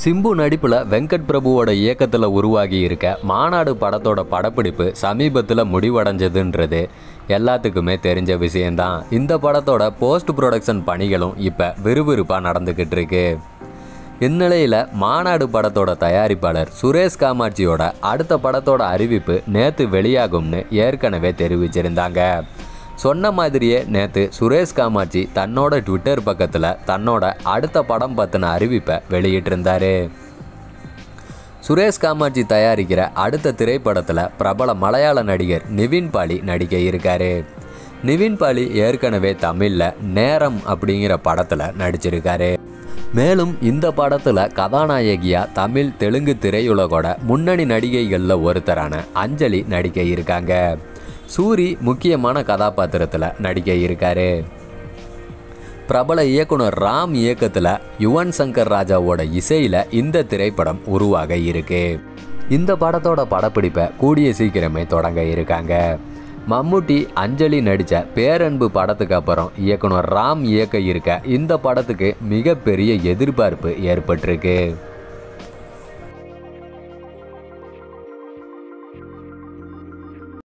சிம்பு நடிப்பில் வெங்கட் பிரபுவோட இயக்கத்தில் உருவாகி இருக்க மாநாடு படத்தோட படப்பிடிப்பு சமீபத்தில் முடிவடைஞ்சதுன்றது எல்லாத்துக்குமே தெரிஞ்ச விஷயம்தான் இந்த படத்தோட போஸ்ட் ப்ரொடக்ஷன் பணிகளும் இப்போ விறுவிறுப்பாக நடந்துக்கிட்டு இருக்கு இந்நிலையில் மாநாடு படத்தோட தயாரிப்பாளர் சுரேஷ் காமாட்சியோட அடுத்த படத்தோட அறிவிப்பு நேற்று வெளியாகும்னு ஏற்கனவே தெரிவிச்சிருந்தாங்க சொன்ன மாதிரியே நேற்று சுரேஷ் காமாட்சி தன்னோட ட்விட்டர் பக்கத்தில் தன்னோட அடுத்த படம் பற்றின அறிவிப்பை வெளியிட்டிருந்தாரு சுரேஷ் காமாட்சி தயாரிக்கிற அடுத்த திரைப்படத்தில் பிரபல மலையாள நடிகர் நிவின் பாலி நடிக்க இருக்காரு நிவின் பாலி ஏற்கனவே தமிழில் நேரம் அப்படிங்கிற படத்தில் நடிச்சிருக்காரு மேலும் இந்த படத்தில் கதாநாயகியாக தமிழ் தெலுங்கு திரையுலகோட முன்னணி நடிகைகளில் ஒருத்தரான அஞ்சலி நடிக்க இருக்காங்க சூரி முக்கியமான கதாபாத்திரத்தில் நடிக்க இருக்காரு பிரபல இயக்குனர் ராம் இயக்கத்தில் யுவன் சங்கர் ராஜாவோட இசையில் இந்த திரைப்படம் உருவாக இருக்கு இந்த படத்தோட படப்பிடிப்பை கூடிய சீக்கிரமே தொடங்க இருக்காங்க மம்முட்டி அஞ்சலி நடித்த பேரன்பு படத்துக்கு அப்புறம் இயக்குனர் ராம் இயக்க இருக்க இந்த படத்துக்கு மிகப்பெரிய எதிர்பார்ப்பு ஏற்பட்டிருக்கு